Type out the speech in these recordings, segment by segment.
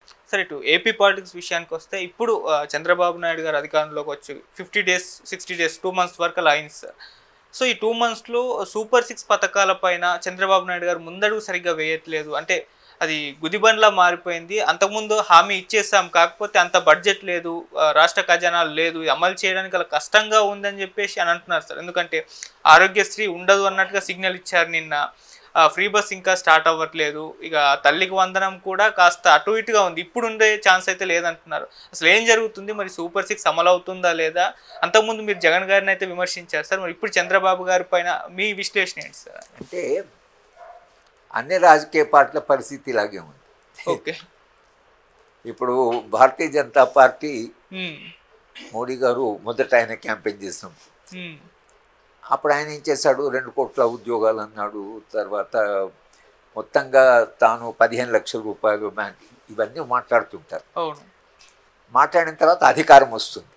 సరే ఇటు AP politics విషయానికి వస్తే ఇప్పుడు ఆ, చంద్రబాబు నాయుడు గారు అధికారంలోకి వచ్చి fifty days sixty days two months వరకు అలా అయింది సార్ సో ఈ టూ మంత్స్లో సూపర్ సిక్స్ పథకాల పైన చంద్రబాబు నాయుడు గారు ముందడుగు సరిగ్గా వేయట్లేదు అంటే అది గుదిబండ్లా మారిపోయింది అంతకుముందు హామీ ఇచ్చేసాం కాకపోతే అంత బడ్జెట్ లేదు ఆ, రాష్ట్ర ఖజానాలు లేదు ఇది అమలు చేయడానికి అలా కష్టంగా ఉందని చెప్పేసి అని అంటున్నారు సార్ ఎందుకంటే ఆరోగ్యశ్రీ ఉండదు అన్నట్టుగా సిగ్నల్ ఇచ్చారు నిన్న ఆ, ఫ్రీ బస్ ఇంకా స్టార్ట్ అవ్వట్లేదు ఇక తల్లికి వందనం కూడా కాస్త అటు ఇటుగా ఉంది ఇప్పుడు ఉండే ఛాన్స్ అయితే లేదంటున్నారు అసలు ఏం జరుగుతుంది మరి సూపర్ సిక్స్ అమలు అవుతుందా లేదా అంతకుముందు మీరు జగన్ గారిని అయితే విమర్శించారు సార్ మరి ఇప్పుడు చంద్రబాబు గారి పైన మీ విశ్లేషణ ఏంటి సార్ అంటే అన్ని రాజకీయ పార్టీల పరిస్థితి ఇలాగే ఉంది ఓకే ఇప్పుడు భారతీయ జనతా పార్టీ ఉమ్, మోడీ గారు మొదట ఆయన క్యాంపెయిన్ చేసినాం ఉమ్, అప్పుడు ఆయన ఏం చేశాడు రెండు కోట్ల ఉద్యోగాలు అన్నాడు తర్వాత మొత్తంగా తాను పదిహేను లక్షల రూపాయలు బ్యాంక్ ఇవన్నీ మాట్లాడుతుంటారు అవును మాట్లాడిన తర్వాత అధికారం వస్తుంది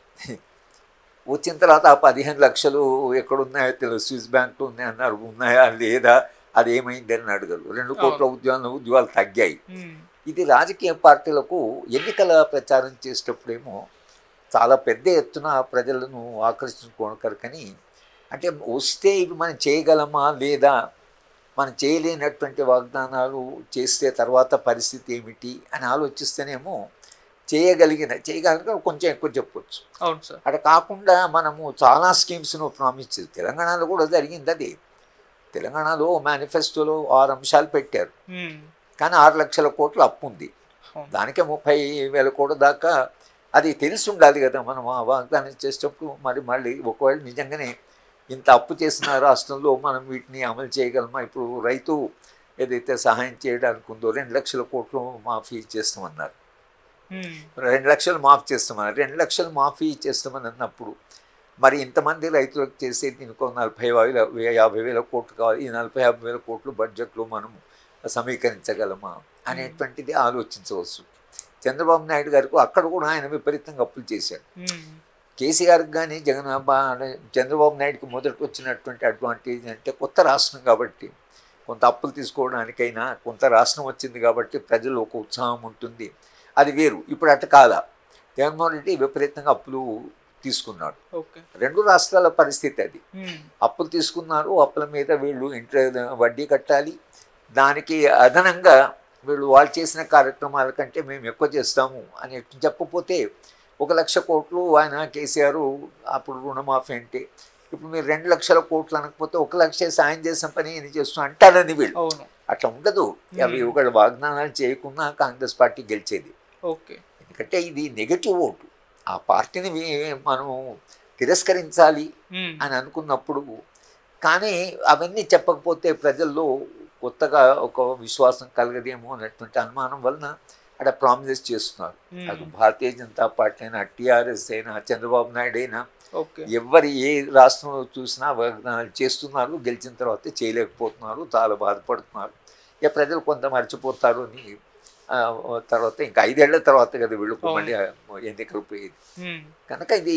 వచ్చిన తర్వాత ఆ పదిహేను లక్షలు ఎక్కడున్నాయో తెలుసు స్విస్ బ్యాంకులు ఉన్నాయన్నారు ఉన్నాయా లేదా అది ఏమైంది అని అడగరు రెండు కోట్ల ఉద్యోగాలు ఉద్యోగాలు తగ్గాయి ఉమ్, ఇది రాజకీయ పార్టీలకు ఎన్నికల ప్రచారం చేసేటప్పుడేమో చాలా పెద్ద ఎత్తున ప్రజలను ఆకర్షించుకోకరకని అంటే వస్తే ఇవి మనం చేయగలమా లేదా మనం చేయలేనటువంటి వాగ్దానాలు చేస్తే తర్వాత పరిస్థితి ఏమిటి అని ఆలోచిస్తేనేమో చేయగలిగిన చేయగలిగిన కొంచెం ఎక్కువ చెప్పొచ్చు అవును సార్ అక్కడ కాకుండా మనము చాలా స్కీమ్స్ను ప్రామిస్ చేసి తెలంగాణలో కూడా జరిగింది అది తెలంగాణలో మేనిఫెస్టోలో ఆరు అంశాలు పెట్టారు ఉమ్, కానీ ఆరు లక్షల కోట్లు అప్పు ఉంది అవును. దానికే ముప్పై వేల కోట్ల దాకా అది తెలిసి ఉండాలి కదా మనం ఆ వాగ్దానం చేసేటప్పుడు మరి మళ్ళీ ఒకవేళ నిజంగానే ఇంత అప్పు చేసిన రాష్ట్రంలో మనం వీటిని అమలు చేయగలమా ఇప్పుడు రైతు ఏదైతే సహాయం చేయడానికి ఉందో రెండు లక్షల కోట్లు మాఫీ చేస్తామన్నారు ఉమ్, రెండు లక్షలు మాఫీ చేస్తామన్నారు రెండు లక్షలు మాఫీ చేస్తామని అన్నప్పుడు మరి ఇంతమంది రైతులకు చేసే దీనికి ఒక నలభై వేల యాభై వేల కోట్లు కావాలి ఈ నలభై యాభై వేల కోట్లు బడ్జెట్లో మనం సమీకరించగలమా అనేటువంటిది ఆలోచించవచ్చు చంద్రబాబు నాయుడు గారికి అక్కడ కూడా ఆయన విపరీతంగా అప్పులు చేశాడు ఉమ్, కేసీఆర్కి కానీ జగన్ బా- చంద్రబాబు నాయుడుకి మొదట వచ్చినటువంటి అడ్వాంటేజ్ అంటే కొత్త రాష్ట్రం కాబట్టి కొంత అప్పులు తీసుకోవడానికైనా కొంత రాష్ట్రం వచ్చింది కాబట్టి ప్రజలు ఒక ఉత్సాహం ఉంటుంది అది వేరు ఇప్పుడు అట్ట కాదా జగన్మోహన్ రెడ్డి విపరీతంగా అప్పులు తీసుకున్నాడు ఓకే రెండు రాష్ట్రాల పరిస్థితి అది ఉమ్, అప్పులు తీసుకున్నారు అప్పుల మీద వీళ్ళు ఇంట్రెస్ట్ వడ్డీ కట్టాలి దానికి అదనంగా వీళ్ళు వాళ్ళు చేసిన కార్యక్రమాల కంటే మేము ఎక్కువ చేస్తాము అని చెప్పకపోతే ఒక లక్ష కోట్లు ఆయన కేసీఆర్ అప్పుడు రుణమాఫీ అంటే ఇప్పుడు మీరు రెండు లక్షల కోట్లు అనకపోతే ఒక లక్ష సాయం చేసిన పని ఇది చేస్తున్నాం అంటారని వీళ్ళు అవును అట్లా ఉండదు అవి Hmm. ఒకళ్ళు వాగ్దానాలు చేయకుండా కాంగ్రెస్ పార్టీ గెలిచేది ఓకే ఎందుకంటే ఇది నెగటివ్ ఓటు ఆ పార్టీని వీ- మనం తిరస్కరించాలి ఉమ్, అని అనుకున్నప్పుడు కానీ అవన్నీ చెప్పకపోతే ప్రజల్లో కొత్తగా ఒక విశ్వాసం కలగదేమో అన్నటువంటి అనుమానం వలన అక్కడ ప్రామిసెస్ చేస్తున్నారు ఉమ్, అటు భారతీయ జనతా పార్టీ అయినా టీఆర్ఎస్ అయినా చంద్రబాబు నాయుడు అయినా ఓకే ఎవరు ఏ రాష్ట్రంలో చూసినా వాగ్దానాలు చేస్తున్నారు గెలిచిన తర్వాత చేయలేకపోతున్నారు చాలా బాధపడుతున్నారు ఇక ప్రజలు కొంత మర్చిపోతారు అని ఆ, తర్వాత ఇంకా ఐదేళ్ల తర్వాత కదా వీళ్ళు అవును. మళ్ళీ ఎన్నికలు పోయేది ఉమ్, కనుక ఇది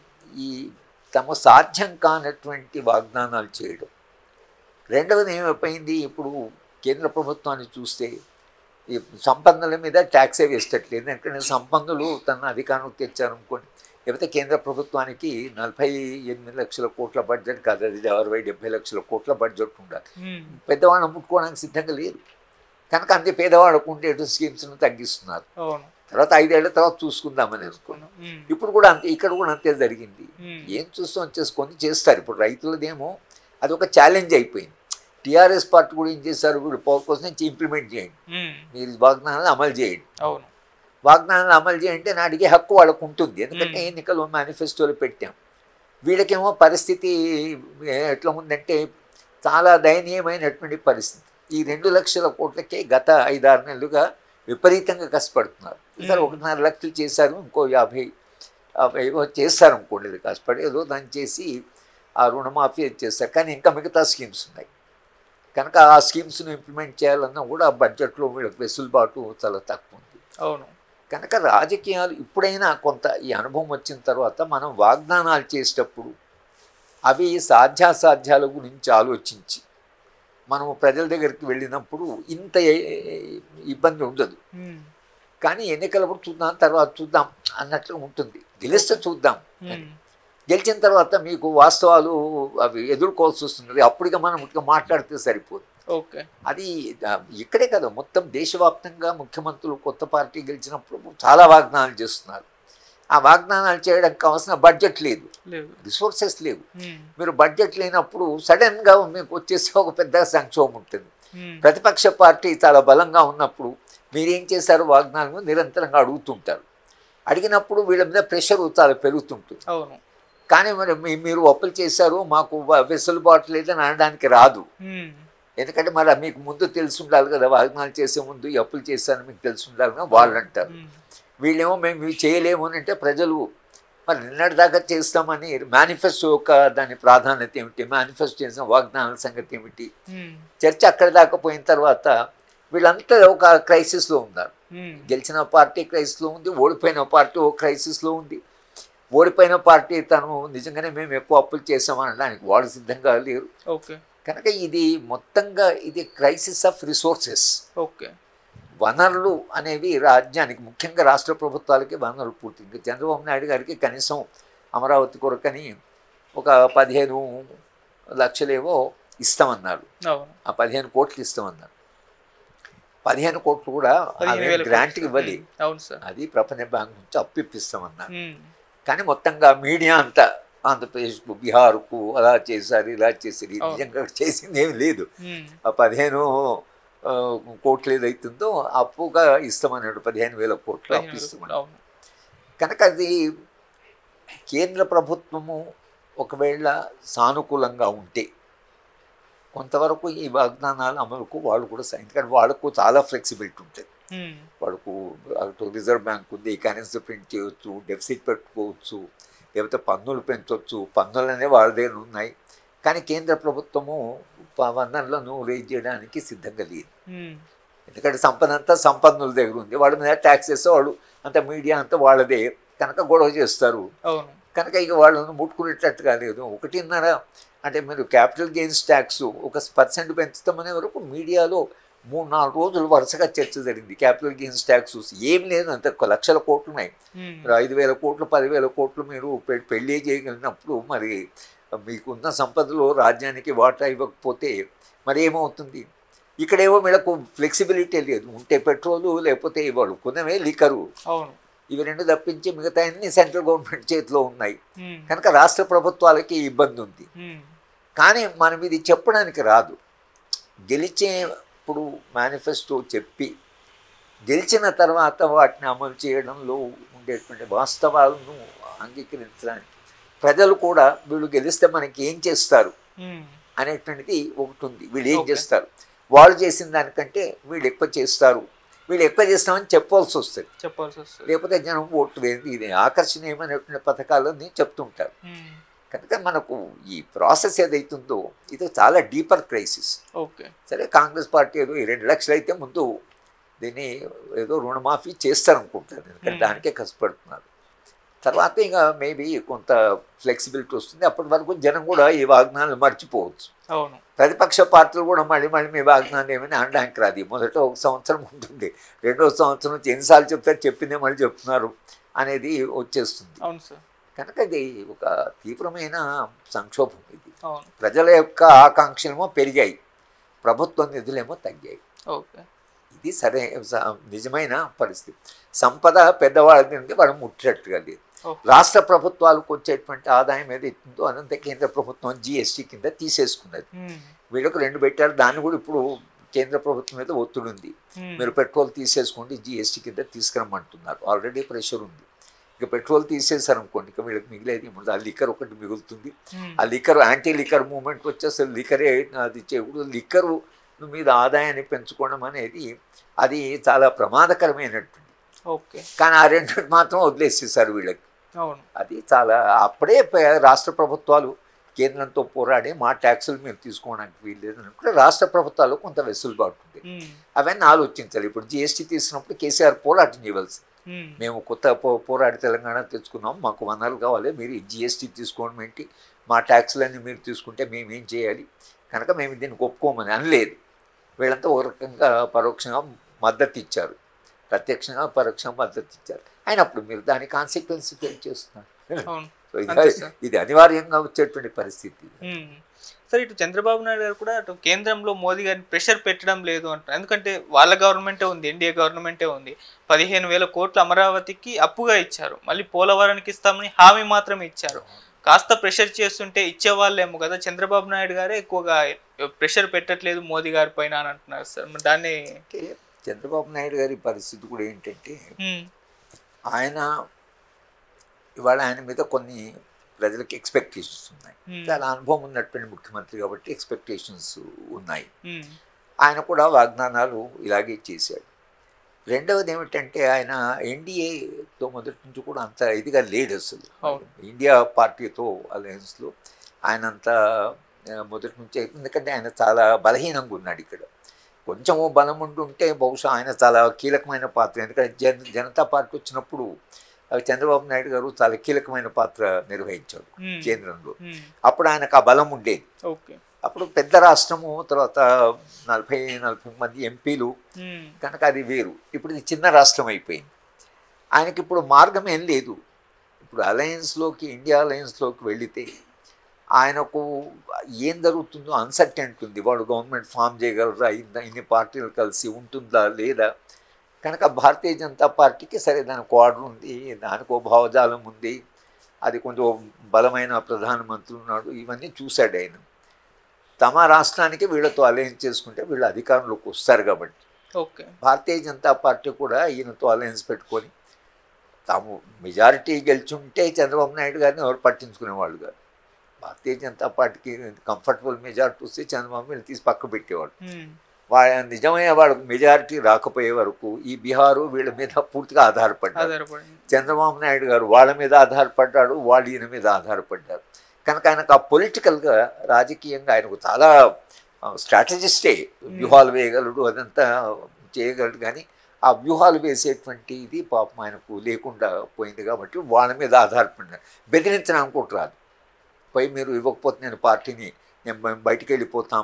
ఈ తమ సాధ్యం కానటువంటి వాగ్దానాలు చేయడం రెండవది ఏమైపోయింది ఇప్పుడు కేంద్ర ప్రభుత్వాన్ని చూస్తే ఈ సంపన్నుల మీద ట్యాక్సే వేస్తట్లేదు ఎందుకంటే సంపన్నులు తన అధికారం తెచ్చారనుకోండి లేకపోతే కేంద్ర ప్రభుత్వానికి నలభై ఎనిమిది లక్షల కోట్ల బడ్జెట్ కాదు అది అరవై డెబ్బై లక్షల కోట్ల బడ్జెట్ ఉండాలి ఉమ్, పెద్దవాళ్ళని ముట్టుకోవడానికి సిద్ధంగా లేరు కనుక అంతే పేదవాళ్ళకు ఉండే స్కీమ్స్ను తగ్గిస్తున్నారు అవును తర్వాత ఐదేళ్ల తర్వాత చూసుకుందామని అనుకున్నాం ఉమ్, ఇప్పుడు కూడా అంతే ఇక్కడ కూడా అంతే జరిగింది ఉమ్, ఏం చూస్తాం చేసుకొని చేస్తారు ఇప్పుడు రైతులదేమో అది ఒక ఛాలెంజ్ అయిపోయింది టీఆర్ఎస్ పార్టీ కూడా ఏం చేశారు వీళ్ళు పవర్ కోసం నుంచి ఇంప్లిమెంట్ చేయండి ఉమ్, మీరు వాగ్దానాలు అమలు చేయండి అవును వాగ్దానాలు అమలు చేయంటే నా అడిగే హక్కు వాళ్ళకు ఉంటుంది ఎందుకంటే మ్మ్. ఎన్నికలు మేనిఫెస్టోలో పెట్టాం వీళ్ళకేమో పరిస్థితి ఎట్లా ఉందంటే చాలా దయనీయమైనటువంటి పరిస్థితి ఈ రెండు లక్షల కోట్లకే గత ఐదారు నెలలుగా విపరీతంగా కష్టపడుతున్నారు ఈసారి మ్మ్. ఒకటిన్నర లక్షలు చేశారు ఇంకో యాభై యాభై ఏవో చేస్తారు అనుకోండి ఇది కష్టపడి ఏదో దాన్ని చేసి ఆ రుణమాఫీ అది చేస్తారు కానీ ఇంకా మిగతా స్కీమ్స్ ఉన్నాయి కనుక ఆ స్కీమ్స్ను ఇంప్లిమెంట్ చేయాలన్నా కూడా ఆ బడ్జెట్లో వీళ్ళకి వెసులుబాటు చాలా తక్కువ ఉంది అవును కనుక రాజకీయాలు ఇప్పుడైనా కొంత ఈ అనుభవం వచ్చిన తర్వాత మనం వాగ్దానాలు చేసేటప్పుడు అవి సాధ్యాసాధ్యాల గురించి ఆలోచించి మనము ప్రజల దగ్గరికి వెళ్ళినప్పుడు ఇంత ఏ- ఇబ్బంది ఉండదు ఉమ్, కానీ ఎన్నికలప్పుడు చూద్దాం తర్వాత చూద్దాం అన్నట్లు ఉంటుంది గెలిస్తే చూద్దాం ఉమ్, గెలిచిన తర్వాత మీకు వాస్తవాలు అవి ఎదుర్కోవాల్సి వస్తుంది అప్పటిగా మనం ఇట్లా మాట్లాడితే సరిపోదు ఓకే అది ఆ, ఇక్కడే కదా మొత్తం దేశవ్యాప్తంగా ముఖ్యమంత్రులు కొత్త పార్టీ గెలిచినప్పుడు చాలా వాగ్దానాలు చేస్తున్నారు ఆ వాగ్దానాలు చేయడానికి కావాల్సిన బడ్జెట్ లేదు లేదు రిసోర్సెస్ లేవు ఉమ్, మీరు బడ్జెట్ లేనప్పుడు సడన్గా మీకు వచ్చేసి ఒక పెద్ద సంక్షోభం ఉంటుంది ఉమ్, ప్రతిపక్ష పార్టీ చాలా బలంగా ఉన్నప్పుడు మీరేం చేశారు వాగ్దానం నిరంతరంగా అడుగుతుంటారు అడిగినప్పుడు వీళ్ళ మీద ప్రెషర్ చాలా పెరుగుతుంటుంది అవును కానీ మరి మీ- మీరు అప్పులు చేశారు మాకు వ- వెసులుబాటు లేదని అనడానికి రాదు ఉమ్, ఎందుకంటే మరి మీకు ముందు తెలిసి ఉండాలి కదా వాగ్దానాలు చేసే ముందు ఈ అప్పులు చేశారని మీకు తెలిసి ఉండాలి కదా వాళ్ళు అంటారు ఉమ్, వీళ్ళేమో మేము ఇవి చేయలేము అని అంటే ప్రజలు మరి నిన్నటి దాకా చేస్తామని మేనిఫెస్టో యొక్క దాని ప్రాధాన్యత ఏమిటి మేనిఫెస్టో చేసిన వాగ్దానాల సంగతి ఏమిటి ఉమ్, చర్చ అక్కడి దాకా పోయిన తర్వాత వీళ్ళంతా ఒక క్రైసిస్లో ఉన్నారు ఉమ్, గెలిచిన పార్టీ క్రైసిస్లో ఉంది ఓడిపోయిన పార్టీ ఓ క్రైసిస్లో ఉంది ఓడిపోయిన పార్టీ తను నిజంగానే మేము ఎక్కువ అప్పులు చేసామనడానికి వాళ్ళు సిద్ధంగా లేరు ఓకే కనుక ఇది మొత్తంగా ఇది క్రైసిస్ ఆఫ్ రిసోర్సెస్ ఓకే వనరులు అనేవి రాజ్యానికి ముఖ్యంగా రాష్ట్ర ప్రభుత్వాలకి వనరులు పూర్తి ఇంకా చంద్రబాబు నాయుడు గారికి కనీసం అమరావతి కొరకని ఒక పదిహేను లక్షలేవో ఇస్తామన్నారు అవును ఆ పదిహేను కోట్లు ఇస్తామన్నారు పదిహేను కోట్లు కూడా పదిహేను వేల గ్రాంట్కి కోట్లు. ఇవ్వాలి ఉమ్, అవును సార్ అది ప్రపంచ బ్యాంక్ నుంచి అప్పు ఇప్పిస్తామన్నారు ఉమ్, కానీ మొత్తంగా మీడియా అంతా ఆంధ్రప్రదేశ్కు బీహార్కు అలా చేశారు ఇలా చేశారు ఇది అవును. నిజంగా చేసింది ఏమి లేదు ఉమ్, ఆ పదిహేను ఆ, కోట్లు ఏదైతుందో అప్పుగా ఇస్తామన్నాడు పదిహేను వేల కోట్లు పదిహేను అప్పు వేల ఇస్తామన్నాడు కోట్లు, అవును కనుక అది కేంద్ర ప్రభుత్వము ఒకవేళ సానుకూలంగా ఉంటే కొంతవరకు ఈ వాగ్దానాల అమలుకు వాళ్ళు కూడా స- ఎందుకంటే వాళ్ళకు చాలా ఫ్లెక్సిబిలిటీ ఉంటుంది ఉమ్, వాళ్ళకు అటు రిజర్వ్ బ్యాంక్ ఉంది కరెన్సీ ప్రింట్ చేయొచ్చు డెఫిసిట్ పెట్టుకోవచ్చు లేకపోతే పన్నులు పెంచవచ్చు పన్నులు అనేవి వాళ్ళ దగ్గర ఉన్నాయి కానీ కేంద్ర ప్రభుత్వము ప- వనరులను రేజ్ చేయడానికి సిద్ధంగా లేదు ఉమ్, ఎందుకంటే సంపద అంతా సంపన్నుల దగ్గర ఉంది వాళ్ళ మీద ట్యాక్స్ వేస్తే వాళ్ళు అంత మీడియా అంతా వాళ్ళదే కనుక గొడవ చేస్తారు అవును కనుక ఇక వాళ్ళను ముట్టుకునేటట్టుగా లేదు ఒకటిన్నర అంటే మీరు క్యాపిటల్ గెయిన్స్ ట్యాక్స్ ఒక పర్సెంట్ పెంచుతామనే వరకు మీడియాలో మూడు నాలుగు రోజులు వరుసగా చర్చ జరిగింది క్యాపిటల్ గెయిన్స్ ట్యాక్స్ ఏం లేదు అంత ఒక లక్షల కోట్లు ఉన్నాయి ఉమ్, మీరు ఐదు వేల కోట్లు పదివేల కోట్లు మీరు పె- పెళ్ళి చేయగలిగినప్పుడు మరి మీకున్న సంపదలో రాజ్యానికి వాటా ఇవ్వకపోతే మరి ఏమవుతుంది ఇక్కడేమో వీళ్ళకు ఫ్లెక్సిబిలిటీ లేదు ఉంటే పెట్రోలు లేకపోతే ఇవ్వడు కొనవే లిక్కరు అవును ఇవి రెండు తప్పించి మిగతా అన్ని సెంట్రల్ గవర్నమెంట్ చేతిలో ఉన్నాయి ఉమ్, కనుక రాష్ట్ర ప్రభుత్వాలకి ఇబ్బంది ఉంది ఉమ్, కానీ మనం ఇది చెప్పడానికి రాదు గెలిచేప్పుడు మేనిఫెస్టో చెప్పి గెలిచిన తర్వాత వాటిని అమలు చేయడంలో ఉండేటువంటి వాస్తవాలను అంగీకరించడానికి ప్రజలు కూడా వీళ్ళు గెలిస్తే మనకి ఏం చేస్తారు ఉమ్, అనేటువంటిది ఒకటి ఉంది వీళ్ళు ఏం Okay. చేస్తారు వాళ్ళు చేసిన దానికంటే వీళ్ళు ఎక్కువ చేస్తారు వీళ్ళు ఎక్కువ చేస్తామని చెప్పాల్సి వస్తుంది చెప్పాల్సి వస్తుంది లేకపోతే జనం ఓట్లు వేది ఇది ఆకర్షణీయమైనటువంటి పథకాలన్నీ చెప్తుంటారు ఉమ్, కనుక మనకు ఈ ప్రాసెస్ ఏదైతుందో ఇది చాలా డీపర్ క్రైసిస్ ఓకే సరే కాంగ్రెస్ పార్టీ ఏదో ఈ రెండు లక్షలు అయితే ముందు దీన్ని ఏదో రుణమాఫీ చేస్తారనుకుంటారు ఎందుకంటే Hmm. దానికే కష్టపడుతున్నారు తర్వాత ఇంకా మేబీ కొంత ఫ్లెక్సిబిలిటీ వస్తుంది అప్పటి వరకు జనం కూడా ఈ వాగ్దానాలు మర్చిపోవచ్చు అవును ప్రతిపక్ష పార్టీలు కూడా మళ్ళీ మళ్ళీ మీ వాగ్దానం ఏమని అనడానికి రాదు మొదట ఒక సంవత్సరం ఉంటుంది రెండో సంవత్సరం నుంచి ఎన్నిసార్లు చెప్తారు చెప్పిందే మళ్ళీ చెప్తున్నారు అనేది వచ్చేస్తుంది అవును సార్ కనుక ఇది ఒక తీవ్రమైన సంక్షోభం ఇది అవును ప్రజల యొక్క ఆకాంక్షలేమో పెరిగాయి ప్రభుత్వ నిధులేమో తగ్గాయి ఓకే ఇది సరే స- నిజమైన పరిస్థితి సంపద పెద్దవాళ్ళ నుండి వాళ్ళు ముట్టేట్టుగా లేదు ఓకే రాష్ట్ర ప్రభుత్వాలకు వచ్చేటువంటి ఆదాయం ఏదైతుందో అదంతా కేంద్ర ప్రభుత్వం జిఎస్టీ కింద తీసేసుకున్నది ఉమ్, వీళ్ళకు రెండు పెట్టారు దాన్ని కూడా ఇప్పుడు కేంద్ర ప్రభుత్వం మీద ఒత్తిడి ఉంది ఉమ్, మీరు పెట్రోల్ తీసేసుకోండి జిఎస్టీ కింద తీసుకురమ్మంటున్నారు ఆల్రెడీ ప్రెషర్ ఉంది ఇక పెట్రోల్ తీసేశారు అనుకోండి ఇక వీళ్ళకి మిగిలేదు ఇప్పుడు ఆ లిక్కర్ ఒకటి మిగులుతుంది ఉమ్, ఆ లిక్కర్ యాంటీ లిక్కర్ మూమెంట్ వచ్చి అసలు లిక్కరే అది చేయకూడదు లిక్కరు మీద ఆదాయాన్ని పెంచుకోవడం అనేది అది చాలా ప్రమాదకరమైనటువంటి ఓకే కానీ ఆ రెండు మాత్రం వదిలేసేసారు వీళ్ళకి అవును అది చాలా అప్పుడే ప- రాష్ట్ర ప్రభుత్వాలు కేంద్రంతో పోరాడి మా ట్యాక్సులు మీరు తీసుకోవడానికి వీల్లేదు అనుకుంటే రాష్ట్ర ప్రభుత్వాలు కొంత వెసులుబాటు ఉంది ఉమ్, అవన్నీ ఆలోచించాలి ఇప్పుడు జిఎస్టీ తీసినప్పుడు కేసీఆర్ పోరాటం చేయవలసి ఉమ్, మేము కొత్త పో పోరాడి తెలంగాణ తెచ్చుకున్నాం మాకు వనరులు కావాలి మీరు ఈ జిఎస్టీ తీసుకోవడం ఏంటి మా ట్యాక్సులన్నీ మీరు తీసుకుంటే మేము ఏం చేయాలి కనుక మేము దీనికి ఒప్పుకోమని అనలేదు వీళ్ళంతా ఒక రకంగా పరోక్షంగా మద్దతు ఇచ్చారు ప్రత్యక్షంగా పరోక్షంగా మద్దతు ఇచ్చారు అయినప్పుడు మీరు దాని కాన్సిక్వెన్స్ చేస్తున్నారు అవును సో ఇది అంతే సార్. ఇది అనివార్యంగా వచ్చేటువంటి పరిస్థితి మ్మ్. సార్ ఇటు చంద్రబాబు నాయుడు గారు కూడా అటు కేంద్రంలో మోదీ గారిని ప్రెషర్ పెట్టడం లేదు అంటారు ఎందుకంటే వాళ్ళ గవర్నమెంటే ఉంది ఎన్డీఏ గవర్నమెంటే ఉంది పదిహేను వేల కోట్లు అమరావతికి అప్పుగా ఇచ్చారు మళ్ళీ పోలవరానికి ఇస్తామని హామీ మాత్రమే ఇచ్చారు కాస్త ప్రెషర్ చేస్తుంటే ఇచ్చేవాళ్ళేమో కదా చంద్రబాబు నాయుడు గారే ఎక్కువగా ప్రెషర్ పెట్టట్లేదు మోదీ గారి పైన అని అంటున్నారు సార్ మరి దాన్ని అంటే చంద్రబాబు నాయుడు గారి పరిస్థితి కూడా ఏంటంటే మ్మ్. ఆయన ఇవాళ ఆయన మీద కొన్ని ప్రజలకు ఎక్స్పెక్టేషన్స్ ఉన్నాయి మ్మ్. చాలా అనుభవం ఉన్నటువంటి ముఖ్యమంత్రి కాబట్టి ఎక్స్పెక్టేషన్స్ ఉన్నాయి మ్మ్. ఆయన కూడా వాగ్దానాలు ఇలాగే చేశాడు రెండవది ఏమిటంటే ఆయన ఎన్డీఏతో మొదటి నుంచి కూడా అంత ఇదిగా లేడు అసలు అవును. ఇండియా పార్టీతో అలయన్స్లో ఆయన అంత ఆ, మొదటి నుంచి ఎందుకంటే ఆయన చాలా బలహీనంగా ఉన్నాడు ఇక్కడ కొంచెము బలం ఉండుంటే బహుశా ఆయన చాలా కీలకమైన పాత్ర ఎందుకంటే జన జనతా పార్టీ వచ్చినప్పుడు ఆ, చంద్రబాబు నాయుడు గారు చాలా కీలకమైన పాత్ర నిర్వహించాడు మ్మ్. కేంద్రంలో మ్మ్. అప్పుడు ఆయనకు ఆ బలం ఉండేది ఓకే అప్పుడు పెద్ద రాష్ట్రము తర్వాత నలభై నలభై మంది ఎంపీలు మ్మ్. కనుక అది వేరు ఇప్పుడు ఇది చిన్న రాష్ట్రం అయిపోయింది ఆయనకి ఇప్పుడు మార్గం ఏం లేదు ఇప్పుడు అలయన్స్లోకి ఇండియా అలయన్స్లోకి వెళితే ఆయనకు ఏం జరుగుతుందో అన్సర్టెంట్ ఉంది వాడు గవర్నమెంట్ ఫామ్ చేయగలరా ఇంత ఇన్ని పార్టీలు కలిసి ఉంటుందా లేదా కనుక భారతీయ జనతా పార్టీకి సరే దానికి ఆర్డర్ ఉంది దానికి ఓ భావజాలం ఉంది అది కొంచెం బలమైన ప్రధానమంత్రి ఉన్నాడు ఇవన్నీ చూశాడు ఆయన తమ రాష్ట్రానికి వీళ్ళతో అలయన్స్ చేసుకుంటే వీళ్ళు అధికారంలోకి వస్తారు కాబట్టి ఓకే భారతీయ జనతా పార్టీ కూడా ఈయనతో అలయన్స్ పెట్టుకొని తాము మెజారిటీ గెలిచుంటే చంద్రబాబు నాయుడు గారిని ఎవరు పట్టించుకునేవాళ్ళు కాదు భారతీయ జనతా పార్టీకి కంఫర్టబుల్ మెజారిటీ వస్తే చంద్రబాబు వీళ్ళు తీసి పక్క పెట్టేవాడు మ్మ్. వాళ్ళ నిజమైన వాళ్ళకు మెజారిటీ రాకపోయే వరకు ఈ బీహారు వీళ్ళ మీద పూర్తిగా ఆధారపడ్డారు ఆధారపడింది చంద్రబాబు నాయుడు గారు వాళ్ళ మీద ఆధారపడ్డాడు వాళ్ళు ఈయన మీద ఆధారపడ్డారు కనుక ఆయనకు ఆ పొలిటికల్గా రాజకీయంగా ఆయనకు చాలా స్ట్రాటజిస్టే వ్యూహాలు వేయగలడు అదంతా చేయగలడు కానీ ఆ వ్యూహాలు వేసేటువంటి ఇది పాపం ఆయనకు లేకుండా పోయింది కాబట్టి వాళ్ళ మీద ఆధారపడినాడు బెదిరించడానికి కూడా రాదు పోయి మీరు ఇవ్వకపోతే నేను పార్టీని నేను బయ- బయటికి వెళ్ళిపోతాం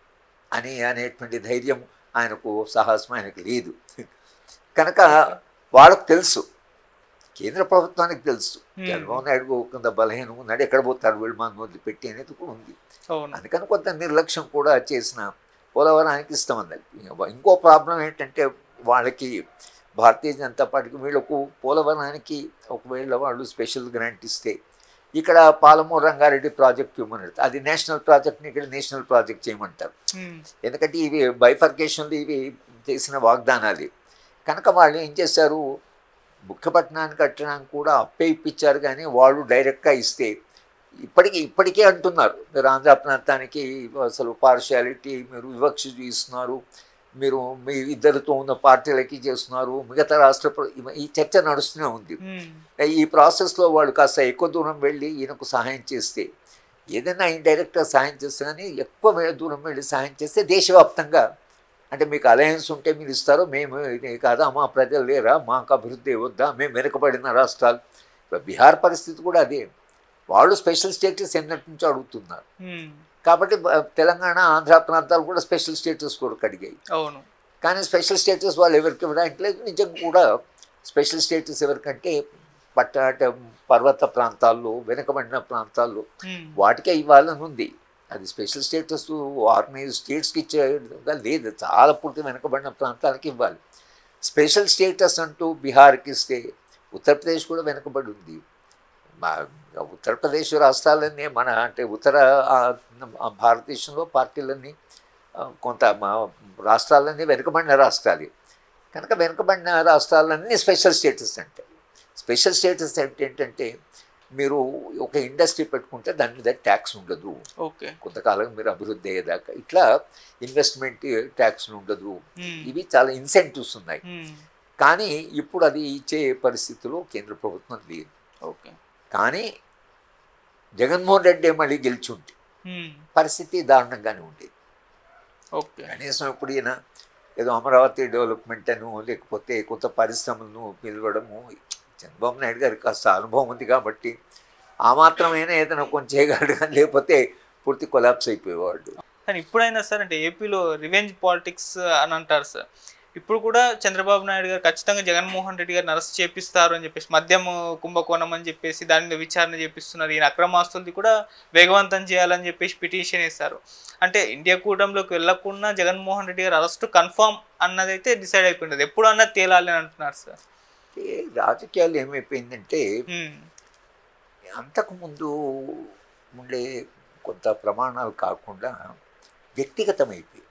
అని అనేటువంటి ధైర్యం ఆయనకు సాహసం ఆయనకు లేదు కనుక వాళ్ళకు తెలుసు కేంద్ర ప్రభుత్వానికి తెలుసు Hmm. చంద్రబాబు నాయుడు కొంత బలహీనం ఉన్నాడు ఎక్కడ పోతాడు వీళ్ళు మన వదిలి పెట్టి అనేది కూడా ఉంది అవును అందుకని కొంత నిర్లక్ష్యం కూడా చేసిన పోలవరానికి ఇస్తామన్నది ఇంకో ప్రాబ్లం ఏంటంటే వాళ్ళకి భారతీయ జనతా పార్టీకి వీళ్ళకు పోలవరానికి ఒకవేళ వాళ్ళు స్పెషల్ గ్రాంట్ ఇస్తే ఇక్కడ పాలమూరు రంగారెడ్డి ప్రాజెక్ట్ ఇవ్వమన్నారు అది నేషనల్ ప్రాజెక్ట్ని ఇక్కడ నేషనల్ ప్రాజెక్ట్ చేయమంటారు మ్మ్. ఎందుకంటే ఇవి బైఫర్కేషన్లు ఇవి చేసిన వాగ్దానాలు కనుక వాళ్ళు ఏం చేశారు ముఖ్యపట్నాన్ని కట్టడానికి కూడా అప్పే ఇప్పించారు కానీ వాళ్ళు డైరెక్ట్గా ఇస్తే ఇప్పటికీ ఇప్పటికే అంటున్నారు మీరు ఆంధ్ర ప్రాంతానికి అసలు పార్షియాలిటీ మీరు వివక్ష చూపిస్తున్నారు మీరు మీ ఇద్దరితో ఉన్న పార్టీలకి చేస్తున్నారు మిగతా రాష్ట్ర ప్ర- ఇవ- ఈ చర్చ నడుస్తూనే ఉంది మ్మ్. ఈ ప్రాసెస్లో వాళ్ళు కాస్త ఎక్కువ దూరం వెళ్ళి ఈయనకు సహాయం చేస్తే ఏదైనా ఇండైరెక్ట్గా సహాయం చేస్తే కానీ ఎక్కువ వే- దూరం వెళ్ళి సహాయం చేస్తే దేశవ్యాప్తంగా అంటే మీకు అలయన్స్ ఉంటే మీరు ఇస్తారో మేము ఇది కాదా మా ప్రజలు లేరా మాకు అభివృద్ధి వద్దా మేము వెనుకబడిన రాష్ట్రాలు ఇప్పుడు బీహార్ పరిస్థితి కూడా అదే వాళ్ళు స్పెషల్ స్టేటస్ ఎన్నటి నుంచి అడుగుతున్నారు మ్మ్. కాబట్టి బ- తెలంగాణ ఆంధ్ర ప్రాంతాలు కూడా స్పెషల్ స్టేటస్ కూడా అడిగాయి అవును కానీ స్పెషల్ స్టేటస్ వాళ్ళు ఎవరికి ఇవ్వడానికి లేదు నిజంగా కూడా స్పెషల్ స్టేటస్ ఎవరికంటే పట్ట అంటే పర్వత ప్రాంతాల్లో వెనుకబడిన ప్రాంతాల్లో మ్మ్. వాటికే ఇవ్వాలని ఉంది అది స్పెషల్ స్టేటస్ ఆర్గనైజ్ స్టేట్స్కి ఇచ్చేగా లేదు చాలా పూర్తి వెనుకబడిన ప్రాంతాలకి ఇవ్వాలి స్పెషల్ స్టేటస్ అంటూ బీహార్కి ఇస్తే ఉత్తరప్రదేశ్ కూడా వెనుకబడి ఉంది మా ఉత్తరప్రదేశ్ రాష్ట్రాలన్నీ మన అంటే ఉత్తర ఆ, ఆ భారతదేశంలో పార్టీలన్నీ ఆ, కొంత మా రాష్ట్రాలన్నీ వెనుకబడిన రాష్ట్రాలు కనుక వెనుకబడిన రాష్ట్రాలన్నీ స్పెషల్ స్టేటస్ అంటే స్పెషల్ స్టేటస్ అంటే ఏంటంటే మీరు ఒక ఇండస్ట్రీ పెట్టుకుంటే దాని మీద ట్యాక్స్ ఉండదు ఓకే కొంతకాలం మీరు అభివృద్ధి అయ్యేదాకా ఇట్లా ఇన్వెస్ట్మెంట్ ట్యాక్స్ ఉండదు మ్మ్. ఇవి చాలా ఇన్సెంటివ్స్ ఉన్నాయి మ్మ్. కానీ ఇప్పుడు అది ఇచ్చే పరిస్థితిలో కేంద్ర ప్రభుత్వం లేదు ఓకే కానీ జగన్మోహన్ రెడ్డి మళ్ళీ గెలిచుంటే మ్మ్. పరిస్థితి దారుణంగానే ఉండేది ఓకే కనీసం ఇప్పుడు ఈయన ఏదో అమరావతి డెవలప్మెంట్ అను లేకపోతే కొత్త పరిశ్రమలను పిలవడము చంద్రబాబు నాయుడు గారికి కాస్త అనుభవం ఉంది కాబట్టి ఆ మాత్రమైనా ఏదైనా కొంచెం చేయగలడు కానీ లేకపోతే పూర్తి కొలాప్స్ అయిపోయేవాడు కానీ ఇప్పుడైనా సార్ అంటే ఏపీలో రివెంజ్ పాలిటిక్స్ అని అంటారు సార్ ఇప్పుడు కూడా చంద్రబాబు నాయుడు గారు ఖచ్చితంగా జగన్మోహన్ రెడ్డి గారిని అరెస్ట్ చేపిస్తారు అని చెప్పేసి మద్యం కుంభకోణం అని చెప్పేసి దాని మీద విచారణ చేపిస్తున్నారు ఈయన అక్రమాస్తులది కూడా వేగవంతం చేయాలని చెప్పేసి పిటిషన్ వేస్తారు అంటే ఇండియా కూటమిలోకి వెళ్ళకుండా జగన్మోహన్ రెడ్డి గారు అరెస్ట్ కన్ఫర్మ్ అన్నది అయితే డిసైడ్ అయిపోయింది ఎప్పుడు అన్నది తేలాలి అని అంటున్నారు సార్ అంటే రాజకీయాలు ఏమైపోయిందంటే ఉమ్, అంతకుముందు ఉండే కొంత ప్రమాణాలు కాకుండా వ్యక్తిగతమైపోయి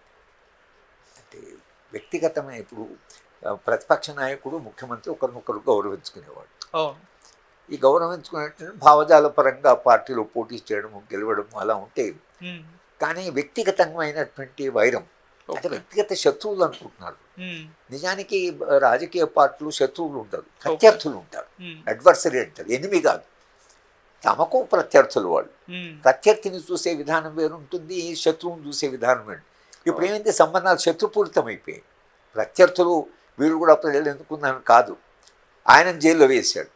అంటే వ్యక్తిగతమే ఇప్పుడు ఆ, ప్రతిపక్ష నాయకుడు ముఖ్యమంత్రి ఒకరినొకరు గౌరవించుకునేవాడు అవును ఈ గౌరవించుకునే భావజాల పరంగా పార్టీలో పోటీ చేయడం గెలవడం అలా ఉంటే ఉమ్, కానీ వ్యక్తిగతమైనటువంటి వైరం అంటే ఓకే. వ్యక్తిగత శత్రువులు అనుకుంటున్నారు ఉమ్, నిజానికి ఆ, రాజకీయ పార్టీలు శత్రువులు ఉండరు ప్రత్యర్థులు ఉంటారు ఉమ్, అడ్వర్సరీ అంటారు ఎనిమి కాదు తమకు ప్రత్యర్థులు వాళ్ళు ఉమ్, ప్రత్యర్థిని చూసే విధానం వేరుంటుంది శత్రువుని చూసే విధానం వేరు ఇప్పుడు ఏమైంది సంబంధాలు శత్రుపూరితమైపోయాయి ప్రత్యర్థులు వీళ్ళు కూడా ప్రజలు ఎందుకున్నాను కాదు ఆయన జైల్లో వేశాడు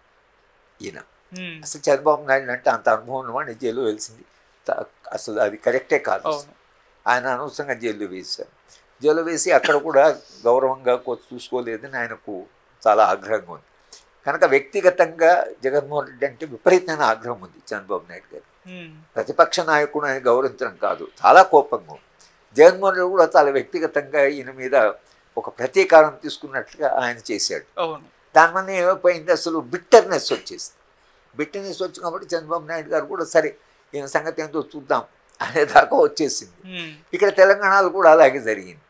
ఈయన ఉమ్, అసలు చంద్రబాబు నాయుడు అంటే అంత అనుభవం ఉన్నవాడిని జైల్లో వేసింది త- అసలు అది కరెక్టే కాదు అవును ఆయన అనవసరంగా జైల్లో వేశారు జైల్లో వేసి అక్కడ కూడా గౌరవంగా కొ- చూసుకోలేదని ఆయనకు చాలా ఆగ్రహంగా ఉంది కనుక వ్యక్తిగతంగా జగన్మోహన్ రెడ్డి అంటే విపరీతమైన ఆగ్రహం ఉంది చంద్రబాబు నాయుడు గారు ఉమ్, ప్రతిపక్ష నాయకుడు ఆయన గౌరవించడం కాదు చాలా కోపంగా ఉంది జగన్మోహన్ రెడ్డి కూడా చాలా వ్యక్తిగతంగా ఈయన మీద ఒక ప్రతీకారం తీసుకున్నట్లుగా ఆయన చేశాడు అవును దానివల్ల ఏమైపోయింది అసలు బిట్టర్నెస్ వచ్చేసింది బిట్టర్నెస్ వచ్చి కాబట్టి చంద్రబాబు నాయుడు గారు కూడా సరే ఈయన సంగతి ఏంటో చూద్దాం అనే దాకా వచ్చేసింది ఉమ్, ఇక్కడ తెలంగాణలో కూడా అలాగే జరిగింది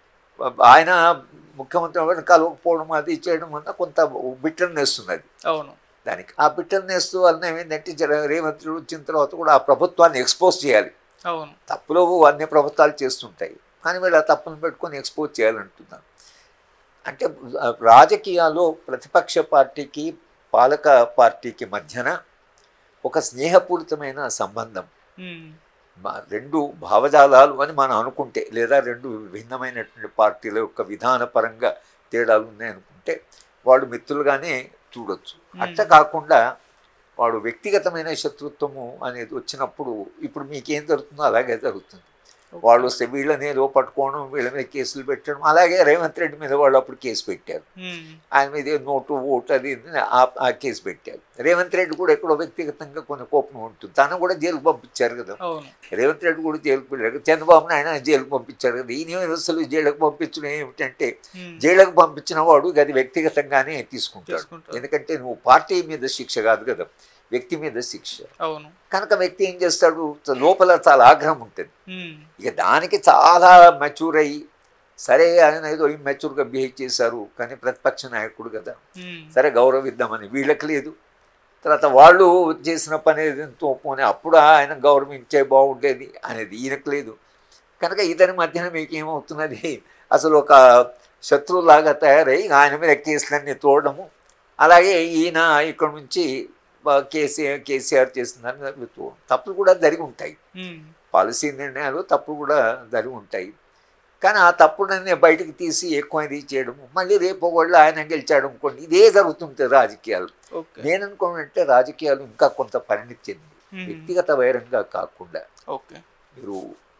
ఆయన ముఖ్యమంత్రి ఎవరిని కలవకపోవడం అది చేయడం వల్ల కొంత బిట్టర్నెస్ ఉన్నది అవును దానికి ఆ బిట్టర్నెస్ వల్ల ఏమైందంటే జర- రేవంత్ రెడ్డి వచ్చిన తర్వాత కూడా ఆ ప్రభుత్వాన్ని ఎక్స్పోజ్ చేయాలి అవును తప్పులో అన్ని ప్రభుత్వాలు చేస్తుంటాయి కానీ వీళ్ళు ఆ తప్పును పెట్టుకొని ఎక్స్పోజ్ చేయాలంటున్నాను అంటే ఆ, రాజకీయాల్లో ప్రతిపక్ష పార్టీకి పాలక పార్టీకి మధ్యన ఒక స్నేహపూరితమైన సంబంధం ఉమ్, మా- రెండు భావజాలాలు అని మనం అనుకుంటే లేదా రెండు భిన్నమైనటువంటి పార్టీల యొక్క విధానపరంగా తేడాలు ఉన్నాయనుకుంటే వాళ్ళు మిత్రులుగానే చూడొచ్చు అట్లా కాకుండా వాడు వ్యక్తిగతమైన శత్రుత్వము అనేది వచ్చినప్పుడు ఇప్పుడు మీకేం జరుగుతుందో అలాగే జరుగుతుంది వాళ్ళు వస్తే వీళ్ళని ఏదో పట్టుకోవడం వీళ్ళ మీద కేసులు పెట్టడం అలాగే రేవంత్ రెడ్డి మీద వాళ్ళు అప్పుడు కేసు పెట్టారు ఉమ్, ఆయన మీద ఏ నోటు ఓటు అది ఇది అని ఆ ఆ కేసు పెట్టారు రేవంత్ రెడ్డి కూడా ఎక్కడో వ్యక్తిగతంగా కొన్ని కోపం ఉంటుంది తను కూడా జైలుకు పంపించారు కదా అవును రేవంత్ రెడ్డి కూడా జైలుకు వెళ్ళారు చంద్రబాబు నాయుడు జైలుకు పంపించారు కదా ఈయన అసలు జైలుకు పంపించడం ఏమిటంటే ఉమ్, జైలుకు పంపించిన వాడు అది వ్యక్తిగతంగానే తీసుకుంటాడు తీసుకుంటాడు. ఎందుకంటే నువ్వు పార్టీ మీద శిక్ష కాదు కదా వ్యక్తి మీద శిక్ష అవును కనుక వ్యక్తి ఏం చేస్తాడు లోపల చాలా ఆగ్రహం ఉంటుంది ఉమ్, ఇక దానికి చాలా మెచ్యూర్ అయ్యి సరే ఆయన ఏదో ఇమ్మెచ్యూర్గా బిహేవ్ చేశారు కానీ ప్రతిపక్ష నాయకుడు కదా ఉమ్, సరే గౌరవిద్దామని వీళ్ళకి లేదు తర్వాత వాళ్ళు చేసిన పని ఏదో పోనీ అప్పుడు ఆయన గౌరవించే బాగుండేది అనేది ఈయనకు లేదు కనుక ఇతని మధ్యన మీకు ఏమవుతున్నది అసలు ఒక శత్రువులాగా తయారై ఆయన మీద కేసులన్నీ తోడము అలాగే ఈయన ఇక్కడ నుంచి బా- కేసీఆర్ కేసీఆర్ చేసిందని తోడడం తప్పులు కూడా జరిగి ఉంటాయి ఉమ్, పాలసీ నిర్ణయాలు తప్పులు కూడా జరిగి ఉంటాయి కానీ ఆ తప్పుడనే బయటకు తీసి ఎక్కువ ఇది చేయడము మళ్ళీ రేపు వాళ్ళు ఆయన గెలిచాడు అనుకోండి ఇదే జరుగుతుంటుంది రాజకీయాలు ఓకే నేను అనుకోనంటే రాజకీయాలు ఇంకా కొంత పరిణితి చెంది ఉమ్, వ్యక్తిగత వైరంగా కాకుండా ఓకే మీరు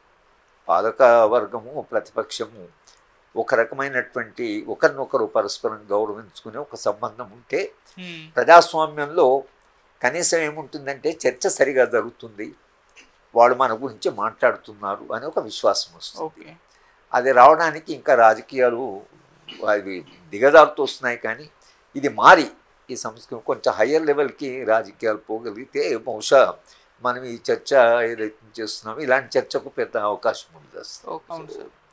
పాలక వర్గము ప్రతిపక్షము ఒక రకమైనటువంటి ఒకరినొకరు పరస్పరం గౌరవించుకునే ఒక సంబంధం ఉంటే ఉమ్, ప్రజాస్వామ్యంలో కనీసం ఏముంటుందంటే చర్చ సరిగా జరుగుతుంది వాళ్ళు మన గురించి మాట్లాడుతున్నారు అనే ఒక విశ్వాసం వస్తుంది ఓకే అది రావడానికి ఇంకా రాజకీయాలు అవి దిగజారుతూ వస్తున్నాయి కానీ ఇది మారి ఈ సంస్కృతి కొంచెం హయ్యర్ లెవెల్కి రాజకీయాలు పోగలిగితే బహుశా మనం ఈ చర్చ ఏదైతే చేస్తున్నామో ఇలాంటి చర్చకు పెద్ద అవకాశం ఉంది ఓకే అవును సార్